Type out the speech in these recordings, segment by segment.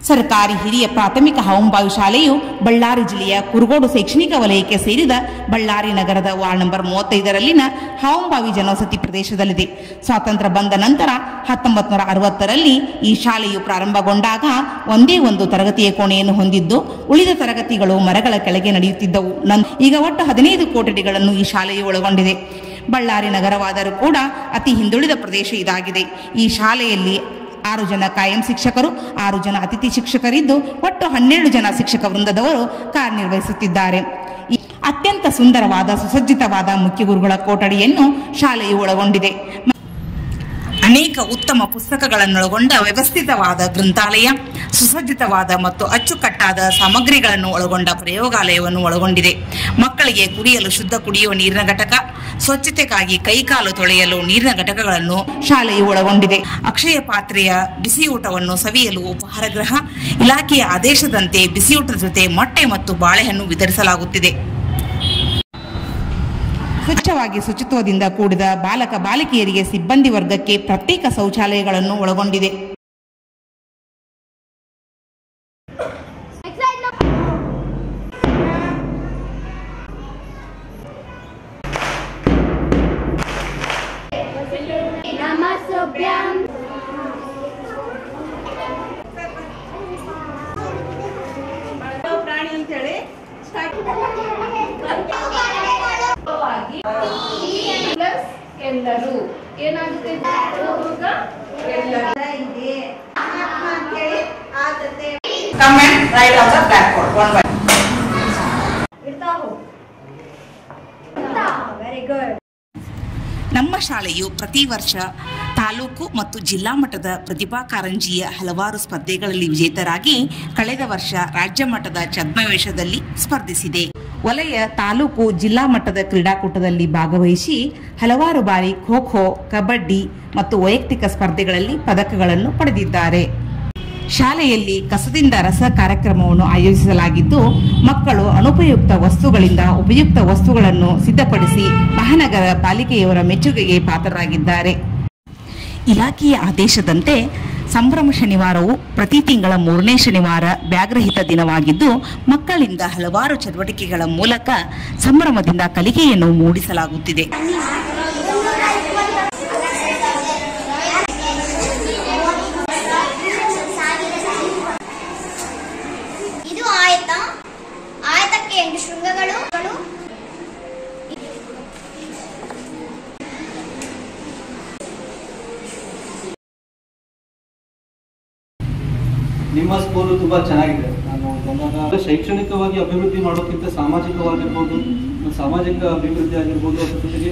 ಸರ್ಕಾರಿ ಹಿರಿಯ ಪ್ರಾಥಮಿಕ ಹವಂಬಾವಿ ಶಾಲೆಯು ಬಳ್ಳಾರಿ ಜಿಲ್ಲೆಯ ಕುರುಗೋಡು ಶೈಕ್ಷಣಿಕ ವಲಯಕ್ಕೆ ಸೇರಿದ ಬಳ್ಳಾರಿ ನಗರದ ವಾರ್ಡ್ ನಂಬರ್ ಮೂವತ್ತೈದರಲ್ಲಿನ ಹವಂಬಾವಿ ಜನವಸತಿ ಪ್ರದೇಶದಲ್ಲಿದೆ ಸ್ವಾತಂತ್ರ್ಯ ಬಂದ ನಂತರ ಹತ್ತೊಂಬತ್ತು ನೂರ ಅರವತ್ತರಲ್ಲಿ ಈ ಶಾಲೆಯು ಪ್ರಾರಂಭಗೊಂಡಾಗ ಒಂದೇ ಒಂದು ತರಗತಿಯ ಕೋಣೆಯನ್ನು ಹೊಂದಿದ್ದು ಉಳಿದ ತರಗತಿಗಳು ಮರಗಳ ಕೆಳಗೆ ನಡೆಯುತ್ತಿದ್ದವು ನನ್- ಈಗ ಒಟ್ಟು ಹದಿನೈದು ಕೊಠಡಿಗಳನ್ನು ಈ ಶಾಲೆಯು ಒಳಗೊಂಡಿದೆ ಬಳ್ಳಾರಿ ನಗರವಾದರೂ ಕೂಡ ಅತಿ ಹಿಂದುಳಿದ ಪ್ರದೇಶ ಇದಾಗಿದೆ ಈ ಶಾಲೆಯಲ್ಲಿ ಆರು ಜನ ಕಾಯಂ ಶಿಕ್ಷಕರು ಆರು ಜನ ಅತಿಥಿ ಶಿಕ್ಷಕರಿದ್ದು ಒಟ್ಟು ಹನ್ನೆರಡು ಜನ ಶಿಕ್ಷಕ ವೃಂದದವರು ಕಾರ್ಯನಿರ್ವಹಿಸುತ್ತಿದ್ದಾರೆ ಈ ಅತ್ಯಂತ ಸುಂದರವಾದ ಸುಸಜ್ಜಿತವಾದ ಮುಖ್ಯ ಗುರುಗಳ ಕೊಠಡಿಯನ್ನು ಶಾಲೆಯು ಒಳಗೊಂಡಿದೆ ಅನೇಕ ಉತ್ತಮ ಪುಸ್ತಕಗಳನ್ನೊಳಗೊಂಡ ವ್ಯವಸ್ಥಿತವಾದ ಗ್ರಂಥಾಲಯ ಸುಸಜ್ಜಿತವಾದ ಮತ್ತು ಅಚ್ಚುಕಟ್ಟಾದ ಸಾಮಗ್ರಿಗಳನ್ನು ಒಳಗೊಂಡ ಪ್ರಯೋಗಾಲಯವನ್ನು ಒಳಗೊಂಡಿದೆ ಮಕ್ಕಳಿಗೆ ಕುಡಿಯಲು ಶುದ್ಧ ಕುಡಿಯುವ ನೀರಿನ ಘಟಕ ಸ್ವಚ್ಛತೆಗಾಗಿ ಕೈಕಾಲು ತೊಳೆಯಲು ನೀರಿನ ಘಟಕಗಳನ್ನು ಶಾಲೆಯು ಒಳಗೊಂಡಿದೆ ಅಕ್ಷಯ ಪಾತ್ರೆಯ ಬಿಸಿಯೂಟವನ್ನು ಸವಿಯಲು ಉಪಹಾರ ಗೃಹ ಇಲಾಖೆಯ ಆದೇಶದಂತೆ ಬಿಸಿಯೂಟದ ಜೊತೆ ಮೊಟ್ಟೆ ಮತ್ತು ಬಾಳೆಹಣ್ಣು ವಿತರಿಸಲಾಗುತ್ತಿದೆ ಸ್ವಚ್ಛವಾಗಿ ಶುಚಿತ್ವದಿಂದ ಕೂಡಿದ ಬಾಲಕ ಬಾಲಿಕೆಯರಿಗೆ ಸಿಬ್ಬಂದಿ ವರ್ಗಕ್ಕೆ ಪ್ರತ್ಯೇಕ ಶೌಚಾಲಯಗಳನ್ನು ಒಳಗೊಂಡಿದೆ ನಮಸ್ಸುಭ್ಯಂ ಪ್ರಾಣಿ ಅಂತೇಳಿ ಪ್ಲಸ್ ಎಲ್ಲರೂ ಏನಾಗುತ್ತೆ ಎಲ್ಲರೂ ಇದೆ ಆತ್ಮ ಅಂತೇಳಿ ಆ ಜೊತೆ Come and write on the blackboard one by ಇರ್ತಾ ಹೋಗು ವೆರಿ ಗುಡ್ ನಮ್ಮ ಶಾಲೆಯು ಪ್ರತಿ ವರ್ಷ ತಾಲೂಕು ಮತ್ತು ಜಿಲ್ಲಾ ಮಟ್ಟದ ಪ್ರತಿಭಾ ಕಾರಂಜಿಯ ಹಲವಾರು ಸ್ಪರ್ಧೆಗಳಲ್ಲಿ ವಿಜೇತರಾಗಿ ಕಳೆದ ವರ್ಷ ರಾಜ್ಯ ಮಟ್ಟದ ಛದ್ಮವೇಷದಲ್ಲಿ ಸ್ಪರ್ಧಿಸಿದೆ ವಲಯ ತಾಲೂಕು ಜಿಲ್ಲಾ ಮಟ್ಟದ ಕ್ರೀಡಾಕೂಟದಲ್ಲಿ ಭಾಗವಹಿಸಿ ಹಲವಾರು ಬಾರಿ ಖೋ ಖೋ ಕಬಡ್ಡಿ ಮತ್ತು ವೈಯಕ್ತಿಕ ಸ್ಪರ್ಧೆಗಳಲ್ಲಿ ಪದಕಗಳನ್ನು ಪಡೆದಿದ್ದಾರೆ ಶಾಲೆಯಲ್ಲಿ ಕಸದಿಂದ ರಸ ಕಾರ್ಯಕ್ರಮವನ್ನು ಆಯೋಜಿಸಲಾಗಿದ್ದು ಮಕ್ಕಳು ಅನುಪಯುಕ್ತ ವಸ್ತುಗಳಿಂದ ಉಪಯುಕ್ತ ವಸ್ತುಗಳನ್ನು ಸಿದ್ಧಪಡಿಸಿ ಮಹಾನಗರ ಪಾಲಿಕೆಯವರ ಮೆಚ್ಚುಗೆಗೆ ಪಾತ್ರರಾಗಿದ್ದಾರೆ ಇಲಾಖೆಯ ಆದೇಶದಂತೆ ಸಂಭ್ರಮ ಶನಿವಾರವು ಪ್ರತಿ ತಿಂಗಳ ಮೂರನೇ ಶನಿವಾರ ಬ್ಯಾಗ್ರಹಿತ ದಿನವಾಗಿದ್ದು ಮಕ್ಕಳಿಂದ ಹಲವಾರು ಚಟುವಟಿಕೆಗಳ ಮೂಲಕ ಸಂಭ್ರಮದಿಂದ ಕಲಿಕೆಯನ್ನು ಮೂಡಿಸಲಾಗುತ್ತಿದೆ ಇದು ಆಯತ ಆಯತಕ್ಕೆ ಎಂಟು ಶೃಂಗಗಳು ನಿಮ್ಮ ಸ್ಕೂಲು ತುಂಬಾ ಚೆನ್ನಾಗಿದೆ ನಾನು ಬಂದಾಗ ಶೈಕ್ಷಣಿಕವಾಗಿ ಅಭಿವೃದ್ಧಿ ಮಾಡೋಕ್ಕಿಂತ ಸಾಮಾಜಿಕವಾಗಿರ್ಬೋದು ಸಾಮಾಜಿಕ ಅಭಿವೃದ್ಧಿ ಆಗಿರ್ಬೋದು ಅದ್ರ ಜೊತೆಗೆ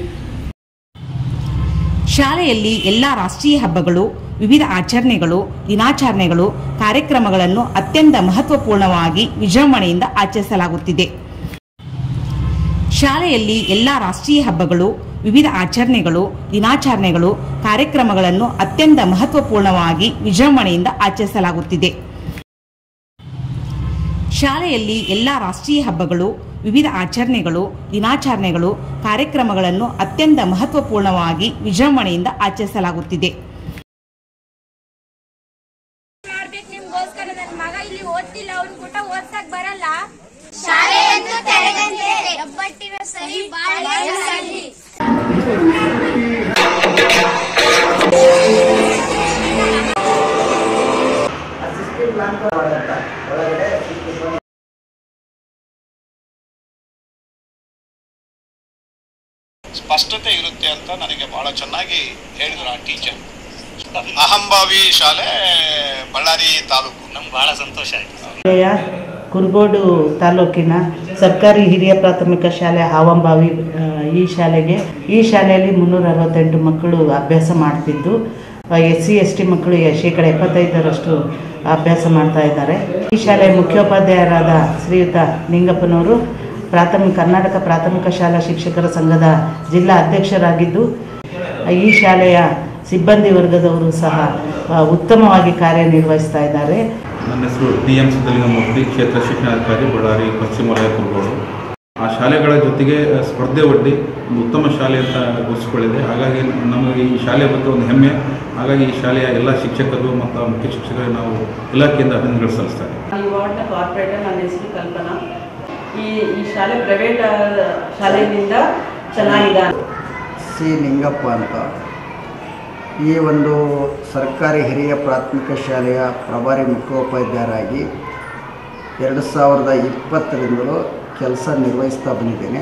ಶಾಲೆಯಲ್ಲಿ ಎಲ್ಲ ರಾಷ್ಟ್ರೀಯ ಹಬ್ಬಗಳು ವಿವಿಧ ಆಚರಣೆಗಳು ದಿನಾಚರಣೆಗಳು ಕಾರ್ಯಕ್ರಮಗಳನ್ನು ಅತ್ಯಂತ ಮಹತ್ವಪೂರ್ಣವಾಗಿ ವಿಜೃಂಭಣೆಯಿಂದ ಆಚರಿಸಲಾಗುತ್ತಿದೆ ಶಾಲೆಯಲ್ಲಿ ಎಲ್ಲ ರಾಷ್ಟ್ರೀಯ ಹಬ್ಬಗಳು ವಿವಿಧ ಆಚರಣೆಗಳು ದಿನಾಚರಣೆಗಳು ಕಾರ್ಯಕ್ರಮಗಳನ್ನು ಅತ್ಯಂತ ಮಹತ್ವಪೂರ್ಣವಾಗಿ ವಿಜೃಂಭಣೆಯಿಂದ ಆಚರಿಸಲಾಗುತ್ತಿದೆ ಶಾಲೆಯಲ್ಲಿ ಎಲ್ಲ ರಾಷ್ಟ್ರೀಯ ಹಬ್ಬಗಳು ವಿವಿಧ ಆಚರಣೆಗಳು ದಿನಾಚರಣೆಗಳು ಕಾರ್ಯಕ್ರಮಗಳನ್ನು ಅತ್ಯಂತ ಮಹತ್ವಪೂರ್ಣವಾಗಿ ವಿಜೃಂಭಣೆಯಿಂದ ಆಚರಿಸಲಾಗುತ್ತಿದೆ ಮಾಡ್ಬೇಕು ನಿಮ್ಗೋಸ್ಕರ ನನ್ ಮಗ ಇಲ್ಲಿ ಓದ್ತಿಲ್ಲ ಅವ್ನ್ ಕೂಟ ಓದ್ಸಕ್ ಬರಲ್ಲ ಶಾಲೆಯನ್ನು ತೆರೆದಂತೆ ಒಬ್ಬಟ್ಟಿನ ಸರಿ ಬಾಳೆಯ ಸರಿ ಸ್ಪಷ್ಟತೆ ಇರುತ್ತೆ ಅಂತ ನನಗೆ ಬಹಳ ಚೆನ್ನಾಗಿ ಹೇಳಿದ್ರು ಆ ಟೀಚರ್ ಅಹಂಭಾವಿ ಶಾಲೆ ಬಳ್ಳಾರಿ ತಾಲೂಕು ನಮ್ಗೆ ಬಹಳ ಸಂತೋಷ ಆಯ್ತು ಜಿಲ್ಲೆಯ ಕುರುಗೋಡು ತಾಲೂಕಿನ ಸರ್ಕಾರಿ ಹಿರಿಯ ಪ್ರಾಥಮಿಕ ಶಾಲೆ ಹಾವಂಬಾವಿ ಆ, ಈ ಶಾಲೆಗೆ ಈ ಶಾಲೆಯಲ್ಲಿ ಮುನ್ನೂರ ಅರವತ್ತೆಂಟು ಮಕ್ಕಳು ಅಭ್ಯಾಸ ಮಾಡ್ತಿದ್ದು ಎಸ್ ಸಿ ಎಸ್ ಟಿ ಮಕ್ಕಳು ಎ- ಶೇಕಡ ಎಪ್ಪತ್ತೈದರಷ್ಟು ಅಭ್ಯಾಸ ಮಾಡ್ತಾ ಇದ್ದಾರೆ ಈ ಶಾಲೆಯ ಮುಖ್ಯೋಪಾಧ್ಯಾಯರಾದ ಶ್ರೀಯುತ ನಿಂಗಪ್ಪನವರು ಪ್ರಾಥಮಿಕ ಕರ್ನಾಟಕ ಪ್ರಾಥಮಿಕ ಶಾಲಾ ಶಿಕ್ಷಕರ ಸಂಘದ ಜಿಲ್ಲಾ ಅಧ್ಯಕ್ಷರಾಗಿದ್ದು ಈ ಶಾಲೆಯ ಸಿಬ್ಬಂದಿ ವರ್ಗದವರು ಸಹ ಆ, ಉತ್ತಮವಾಗಿ ಕಾರ್ಯನಿರ್ವಹಿಸ್ತಾ ಇದ್ದಾರೆ ನನ್ನ ಹೆಸರು ಡಿ ಎಂ ಸಿದ್ದಲಿಂಗಮೂರ್ತಿ ಕ್ಷೇತ್ರ ಶಿಕ್ಷಣಾಧಿಕಾರಿ ಬಳ್ಳಾರಿ ಪಶ್ಚಿಮ ವಲಯ ಕುರುಗೋಡು ಆ ಶಾಲೆಗಳ ಜೊತೆಗೆ ಸ್ಪರ್ಧೆ ಒಡ್ಡಿ ಒಂದು ಉತ್ತಮ ಶಾಲೆ ಅಂತ ಘೋಷಿಸಿಕೊಳ್ಳಿದೆ ಹಾಗಾಗಿ ನಮಗೆ ಈ ಶಾಲೆಯ ಬಗ್ಗೆ ಒಂದು ಹೆಮ್ಮೆ ಹಾಗಾಗಿ ಈ ಶಾಲೆಯ ಎಲ್ಲ ಶಿಕ್ಷಕರು ಮತ್ತು ಮುಖ್ಯ ಶಿಕ್ಷಕರಿಗೆ ನಾವು ಇಲಾಖೆಯಿಂದ ಅಭಿನಂದನೆಗಳು ಸಲ್ಲಿಸ್ತಾರೆ ಈ ವಾರ್ಡ್ನ ಕಾರ್ಪೊರೇಟರ್ ನನ್ನ ಹೆಸರು ಕಲ್ಪನಾ ಈ ಈ ಶಾಲೆ ಪ್ರೈವೇಟ್ ಶಾಲೆಯಿಂದ ಚೆನ್ನಾಗಿದೆ ಸಿ ನಿಂಗಪ್ಪ ಅಂತ ಈ ಒಂದು ಸರ್ಕಾರಿ ಹಿರಿಯ ಪ್ರಾಥಮಿಕ ಶಾಲೆಯ ಪ್ರಭಾರಿ ಮುಖ್ಯೋಪಾಧ್ಯಾಯರಾಗಿ ಎರಡು ಸಾವಿರದ ಇಪ್ಪತ್ತರಿಂದಲೂ ಕೆಲಸ ನಿರ್ವಹಿಸ್ತಾ ಬಂದಿದ್ದೇನೆ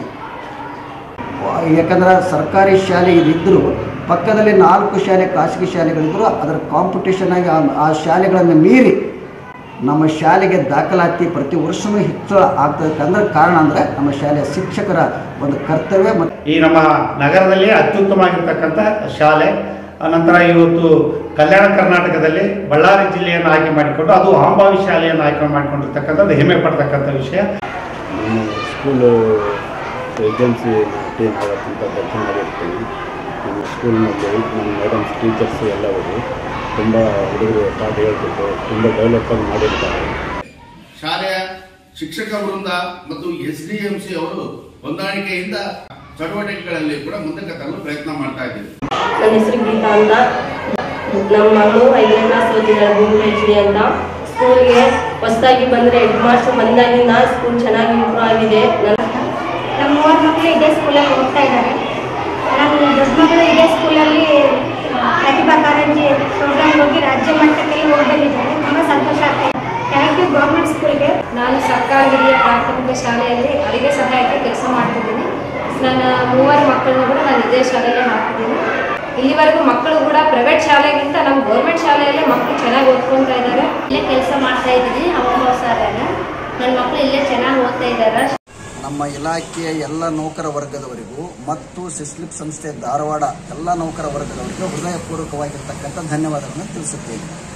ಯಾಕಂದ್ರೆ ಸರ್ಕಾರಿ ಶಾಲೆ ಇದಿದ್ದರೂ ಪಕ್ಕದಲ್ಲಿ ನಾಲ್ಕು ಶಾಲೆ ಖಾಸಗಿ ಶಾಲೆಗಳಿದ್ದರೂ ಅದರ ಕಾಂಪಿಟೇಷನ್ ಆಗಿ ಆ- ಆ ಶಾಲೆಗಳನ್ನು ಮೀರಿ ನಮ್ಮ ಶಾಲೆಗೆ ದಾಖಲಾತಿ ಪ್ರತಿ ವರ್ಷವೂ ಹೆಚ್ಚಳ ಆಗ್ತದಕ್ಕಂದ್ರೆ ಕಾರಣ ಅಂದರೆ ನಮ್ಮ ಶಾಲೆಯ ಶಿಕ್ಷಕರ ಒಂದು ಕರ್ತವ್ಯ ಮತ್ತು ಈ ನಮ್ಮ ನಗರದಲ್ಲಿ ಅತ್ಯುತ್ತಮವಾಗಿರ್ತಕ್ಕಂಥ ಶಾಲೆ ಅನಂತರ ಇವತ್ತು ಕಲ್ಯಾಣ ಕರ್ನಾಟಕದಲ್ಲಿ ಬಳ್ಳಾರಿ ಜಿಲ್ಲೆಯನ್ನು ಆಯ್ಕೆ ಮಾಡಿಕೊಂಡು ಅದು ಆಂಬಾವಿ ಶಾಲೆಯನ್ನು ಆಯ್ಕೆ ಮಾಡಿಕೊಂಡಿರ್ತಕ್ಕಂಥದ್ದು ಹೆಮ್ಮೆ ಪಡ್ತಕ್ಕಂಥ ವಿಷಯ ನಾನು ಸ್ಕೂಲು ಏಜೆನ್ಸಿ ಟೀಮ್ ಆಗೋಕ್ಕಿಂತ ಕೆಲಸ ಮಾಡಿರ್ತೀನಿ ನಮ್ಮ ಸ್ಕೂಲ್ನಲ್ಲಿ ನಮ್ಮ ಮೇಡಮ್ಸ್ ಟೀಚರ್ಸು ಎಲ್ಲವರು ತುಂಬ ಹುಡುಗರು ಪಾಠ ಹೇಳ್ಬಿಟ್ಟು ತುಂಬ ಡೆವಲಪನ್ನು ಮಾಡಿರ್ತಾರೆ ಶಾಲೆಯ ಶಿಕ್ಷಕ ವೃಂದ ಮತ್ತು ಎಸ್ ಡಿ ಎಂ ಸಿ ಅವರು ಹೊಂದಾಣಿಕೆಯಿಂದ ಚಟುವಟಿಕೆಗಳಲ್ಲಿ ಕೂಡ ಮುಂದಕ್ಕೆ ತರಲು ಪ್ರಯತ್ನ ಮಾಡ್ತಾ ಇದ್ದೀವಿ ನನ್ನ ಹೆಸರು ಗೀತಾ ಅಂತ ನಮ್ಮ ಮಗಳು ಐದನೇ ಕ್ಲಾಸ್ ಓದಿದ್ದಾಳೆ ಭೂಮಿ ಎಚ್ ಡಿ ಅಂತ ಸ್ಕೂಲ್ಗೆ ಹೊಸದಾಗಿ ಬಂದರೆ ಹೆಡ್ ಮಾಸ್ಟರ್ ಬಂದಾಗಿಂದ ಸ್ಕೂಲ್ ಚೆನ್ನಾಗಿ ಇಂಪ್ರೂವ್ ಆಗಿದೆ ನನ್ನ ನಮ್ಮ ಮೂವರು ಮಕ್ಕಳು ಇದೇ ಸ್ಕೂಲಲ್ಲಿ ಓದ್ತಾ ಇದ್ದಾರೆ ನನ್ನ ದೊಡ್ಡ ಮಗಳು ಇದೇ ಸ್ಕೂಲಲ್ಲಿ ಪ್ರತಿಭಾ ಕಾರಂಜಿ ಪ್ರೋಗ್ರಾಮ್ ಹೋಗಿ ರಾಜ್ಯ ಮಟ್ಟಕ್ಕೆ ಹೋಗಿ ಬಂದಿದ್ದಾರೆ ತುಂಬ ಸಂತೋಷ ಆಗ್ತಾ ಇದೆ ಥ್ಯಾಂಕ್ ಯು ಗೌರ್ಮೆಂಟ್ ಸ್ಕೂಲ್ಗೆ ನಾನು ಸರ್ಕಾರಿ ಹಿರಿಯ ಪ್ರಾಥಮಿಕ ಶಾಲೆಯಲ್ಲಿ ಅಡಿಗೆ ಸಹಾಯಕ್ಕೆ ಕೆಲಸ ಮಾಡ್ತಿದ್ದೀನಿ ನನ್ನ ಮೂವರು ಮಕ್ಕಳನ್ನು ಕೂಡ ನಾನು ಇದೇ ಶಾಲೆಯಲ್ಲಿ ಹಾಕಿದ್ದೀನಿ ಇಲ್ಲಿವರೆಗೂ ಮಕ್ಕಳು ಕೂಡ ಪ್ರೈವೇಟ್ ಶಾಲೆಗಿಂತ ನಮ್ಮ ಗೌರ್ಮೆಂಟ್ ಶಾಲೆಯಲ್ಲೇ ಮಕ್ಕಳು ಚೆನ್ನಾಗಿ ಓದ್ಕೊತಾ ಇದ್ದಾರೆ ಇಲ್ಲೇ ಕೆಲಸ ಮಾಡ್ತಾ ಇದ್ದೀನಿ ಅವಾಗ ಶಾಲೆನ ನನ್ನ ಮಕ್ಕಳು ಇಲ್ಲೇ ಚೆನ್ನಾಗಿ ಓದ್ತಾ ಇದ್ದಾರೆ ನಮ್ಮ ಇಲಾಖೆಯ ಎಲ್ಲ ನೌಕರ ವರ್ಗದವರಿಗೂ ಮತ್ತು ಸಿಸ್ಲಿಪ್ ಸಂಸ್ಥೆ ಧಾರವಾಡ ಎಲ್ಲ ನೌಕರ ವರ್ಗದವರಿಗೂ ಹೃದಯಪೂರ್ವಕವಾಗಿರ್ತಕ್ಕಂಥ ಧನ್ಯವಾದಗಳನ್ನು ತಿಳಿಸುತ್ತೇನೆ